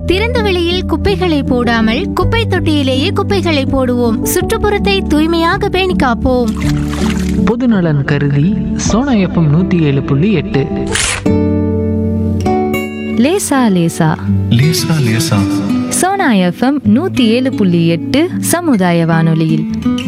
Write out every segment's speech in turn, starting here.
திறந்த வெளியில் குப்பைகளை போடாமல் குப்பை தொட்டியிலேயே குப்பைகளை போடுவோம் சுற்றுப்புறத்தை தூய்மையாக பேணி காப்போம் பொதுநலன் கருதி சோனா எஃப்எம் நூற்றி ஏழு புள்ளி எட்டு லேசா லேசா லேசா லேசா சோனா எஃப்எம் நூத்தி ஏழு புள்ளி எட்டு சமுதாய வானொலியில்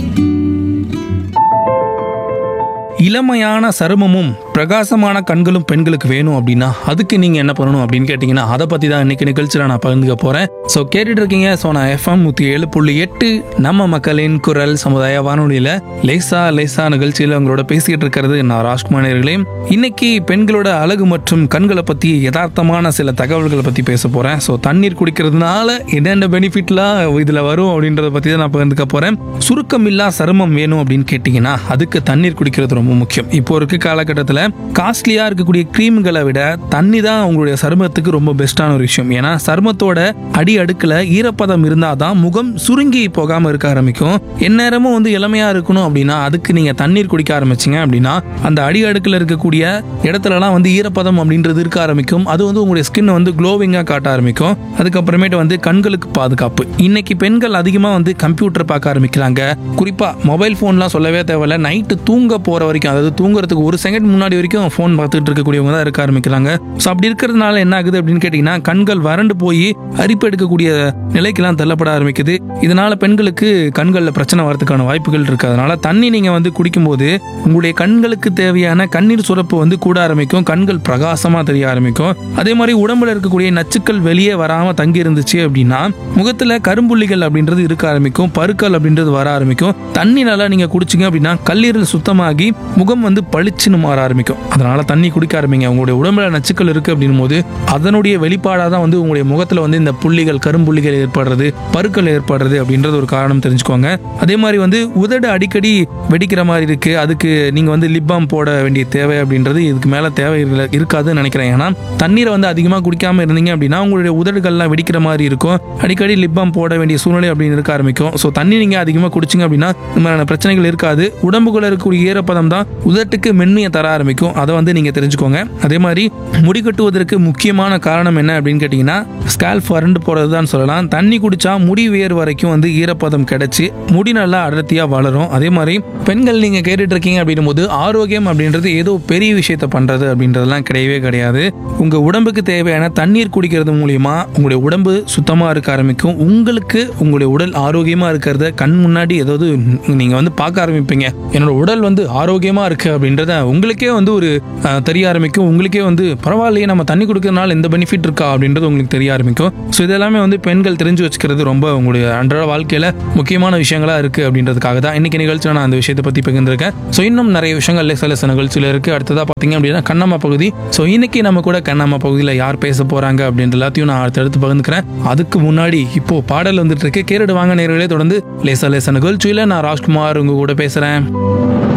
இளமையான சருமமும் பிரகாசமான கண்களும் பெண்களுக்கு வேணும் அப்படின்னா அதுக்கு நீங்க என்ன பண்ணணும் அப்படின்னு கேட்டீங்கன்னா அதை பத்தி தான் இன்னைக்கு நிகழ்ச்சியில் நான் பகிர்ந்துக்க போறேன் ஸோ கேட்டுட்டு இருக்கீங்க ஸோ நான் எஃப்எம் நூத்தி ஏழு புள்ளி எட்டு நம்ம மக்களின் குரல் சமுதாய வானொலியில லேசா லேசா நிகழ்ச்சியில் உங்களோட பேசிக்கிட்டு இருக்கிறது நான் ராஜ்குமார் நேயர்களே இன்னைக்கு பெண்களோட அழகு மற்றும் கண்களை பத்தி யதார்த்தமான சில தகவல்களை பத்தி பேச போறேன் ஸோ தண்ணீர் குடிக்கிறதுனால என்னென்ன பெனிஃபிட்லாம் இதுல வரும் அப்படின்றத பத்தி தான் நான் பகிர்ந்துக்க போறேன் சுருக்கமில்லா சருமம் வேணும் அப்படின்னு கேட்டீங்கன்னா அதுக்கு தண்ணீர் குடிக்கிறது ரொம்ப முக்கியம் இப்போ இருக்க காலகட்டத்தில் காஸ்ட்லியா இருக்கக்கூடிய கிரீம்களை விட தண்ணி தான் உங்களுடைய சருமத்துக்கு ரொம்ப பெஸ்ட்டான ஒரு விஷயம் ஏன்னா சருமத்தோட அடி அடுக்குல ஈரப்பதம் இருந்தால் தான் முகம் சுருங்கி போகாம இருக்க ஆரம்பிக்கும் எந்நேரமும் வந்து இளமையா இருக்கணும் அப்படின்னா அதுக்கு நீங்க தண்ணீர் குடிக்க ஆரம்பிச்சீங்க அப்படின்னா அந்த அடி அடுக்குல இருக்கக்கூடிய இடத்துலலாம் வந்து ஈரப்பதம் அப்படின்றது இருக்க ஆரம்பிக்கும் அது வந்து உங்களுடைய ஸ்கின் வந்து க்ளோவிங்காக காட்ட ஆரம்பிக்கும் அதுக்கப்புறமேட்டு வந்து கண்களுக்கு பாதுகாப்பு இன்னைக்கு பெண்கள் அதிகமாக வந்து கம்ப்யூட்டர் பார்க்க ஆரம்பிக்கிறாங்க குறிப்பா மொபைல் ஃபோன்லாம் சொல்லவே தேவையில்ல நைட்டு தூங்க போற வரைக்கும் அதாவது தூங்குறதுக்கு ஒரு செகண்ட் முன்னாடி வரைக்கும் ஃபோன் பார்த்துட்டு இருக்கக்கூடியவங்க தான் இருக்க ஆரம்பிக்கிறாங்க ஸோ அப்படி இருக்கிறதுனால என்ன ஆகுது அப்படின்னு கேட்டிங்கன்னா கண்கள் வறண்டு போய் அரிப்பு எடுக்கக்கூடிய நிலைக்கெல்லாம் தள்ளப்பட ஆரம்பிக்குது இதனால பெண்களுக்கு கண்களில் பிரச்சனை வரதுக்கான வாய்ப்புகள் இருக்கு அதனால தண்ணி நீங்க வந்து குடிக்கும்போது உங்களுடைய கண்களுக்கு தேவையான கண்ணீர் சுரப்பு வந்து கூட ஆரம்பிக்கும் கண்கள் பிரகாசமா தெரிய ஆரம்பிக்கும் அதே மாதிரி உடம்புல இருக்கக்கூடிய நச்சுக்கள் வெளியே வராம தங்கி இருந்துச்சு அப்படின்னா முகத்துல கரும்புள்ளிகள் அப்படின்றது இருக்க ஆரம்பிக்கும் பருக்கள் அப்படின்றது வர ஆரம்பிக்கும் தண்ணி நல்லா நீங்க குடிச்சீங்க அப்படின்னா கல்லீரல் சுத்தமாகி முகம் வந்து பளிச்சுன்னு மாற ஆரம்பிக்கும் அதனால தண்ணி குடிக்க ஆரம்பிங்க உங்களுடைய உடம்புல நச்சுக்கள் இருக்கு அப்படின்னும் போது அதனுடைய வெளிப்பாடாக தான் வந்து உங்களுடைய முகத்துல வந்து இந்த புள்ளிகள் கரும்புள்ளிகள் ஏற்படுறது பருக்கள் ஏற்படுறது அப்படின்றது ஒரு காரணம் தெரிஞ்சுக்கோங்க அதே மாதிரி வந்து உதடு அடிக்கடி வெடிக்கிற மாதிரி இருக்கு அதுக்கு நீங்க வந்து லிப் பாம் போட வேண்டிய தேவை அப்படின்றது இதுக்கு மேல தேவை இல்ல- இருக்காதுன்னு நினைக்கிறேன் ஏன்னா தண்ணீரை வந்து அதிகமாக குடிக்காம இருந்தீங்க அப்படின்னா உங்களுடைய உதடுகள்லாம் வெடிக்கிற மாதிரி இருக்கும் அடிக்கடி லிப் பாம் போட வேண்டிய சூழ்நிலை அப்படின்னு இருக்க ஆரம்பிக்கும் ஸோ தண்ணி நீங்க அதிகமாக குடிச்சிங்க அப்படின்னா இந்த மாதிரியான பிரச்சனைகள் இருக்காது உடம்புக்குள்ள இருக்கக்கூடிய ஈரப்பதம் தான் உதட்டுக்கு மென்மையை தர ஆரம்பிக்கும் அதை வந்து நீங்க தெரிஞ்சுக்கோங்க அதே மாதிரி முடி கட்டுவதற்கு முக்கியமான காரணம் என்ன அப்படின்னு கேட்டிங்கன்னா ஸ்கால்ப் வறண்டு போறது தான் சொல்லலாம் தண்ணி குடிச்சா முடி வேர் வரைக்கும் வந்து ஈரப்பதம் கிடைச்சி முடி நல்லா அடர்த்தியா வளரும் அதே மாதிரி பெண்கள் நீங்க கேட்டுட்டு இருக்கீங்க அப்படின்னும் போது ஆரோக்கியம் அப்படின்றது ஏதோ பெரிய விஷயத்த பண்றது அப்படின்றதெல்லாம் கிடையவே கிடையாது உங்க உடம்புக்கு தேவையான தண்ணீர் குடிக்கிறது மூலியமா உங்களுடைய உடம்பு சுத்தமா இருக்க ஆரம்பிக்கும் உங்களுக்கு உங்களுடைய உடல் ஆரோக்கியமா இருக்கிறத கண் முன்னாடி ஏதாவது நீங்க வந்து பார்க்க ஆரம்பிப்பீங்க என்னோட உடல் வந்து ஆரோக்கியமா இருக்கு அப்படின்றத உங்களுக்கே வந்து ஒரு அஹ், தெரிய ஆரம்பிக்கும் உங்களுக்கே வந்து பரவாயில்லையே நம்ம தண்ணி குடிக்கிறதுனால எந்த பெனிஃபிட் இருக்கா அப்படின்றது உங்களுக்கு தெரிய ஆரம்பிக்கும் ஸோ இதெல்லாமே வந்து பெண்கள் தெரிஞ்சு வச்சுக்கிறது ரொம்ப உங்களுடைய அன்றாட வாழ்க்கையில முக்கியமான விஷயங்களா இருக்கு அப்படின்றதுக்காக தான் இன்னைக்கு நிகழ்ச்சியில் நான் அந்த விஷயத்தை பத்தி பகிர்ந்திருக்கேன் ஸோ இன்னும் நிறைய விஷயங்கள் சில சில நிகழ்ச்சியில் இருக்கு அடுத்ததா பார்த்தீங்க அப்படின்னா கண்ணம்மா பகுதி ஸோ இன்னைக்கு நம்ம கூட கண்ணம்மா பகுதியில் யார் பேச போறாங்க அப்படின்ற எல்லாத்தையும் நான் அடுத்தடுத்து பகிர்ந்துக்கிறேன் அதுக்கு முன்னாடி இப்போ பாடல் வந்துட்டு இருக்கு கேரடு வாங்க நேர்களே தொடர்ந்து லேசா லேசா நிகழ்ச்சியில் நான் ராஜ்குமார் உங்க கூட பேசுறேன்